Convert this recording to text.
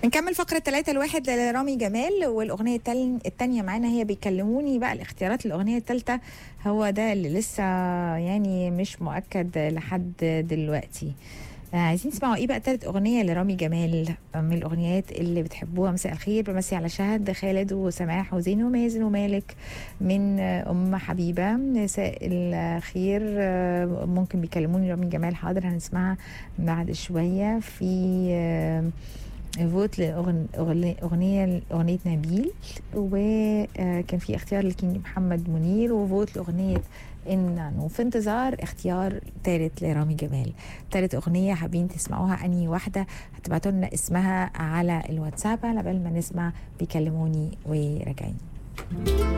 نكمل فقرة ثلاثة الواحد لرامي جمال والأغنية التل- التانية معانا هي بيكلموني بقى الاختيارات الأغنية التالتة هو ده اللي لسه يعني مش مؤكد لحد دلوقتي آه، عايزين تسمعوا ايه بقى تالت اغنيه لرامي جمال من الاغنيات اللي بتحبوها مساء الخير بمسي على شهد خالد وسماح وزين ومازن ومالك من آه، ام حبيبه مساء الخير آه، ممكن بيكلموني رامي جمال حاضر هنسمعها بعد شويه في آه، فوت لأغنية أغنية أغنية نبيل وكان في اختيار لكينج محمد منير وفوت لأغنية إن وفي انتظار اختيار ثالث لرامي جمال ثالث أغنية حابين تسمعوها أنهي واحدة هتبعتوا لنا اسمها على الواتساب على بال ما نسمع بيكلموني وراجعين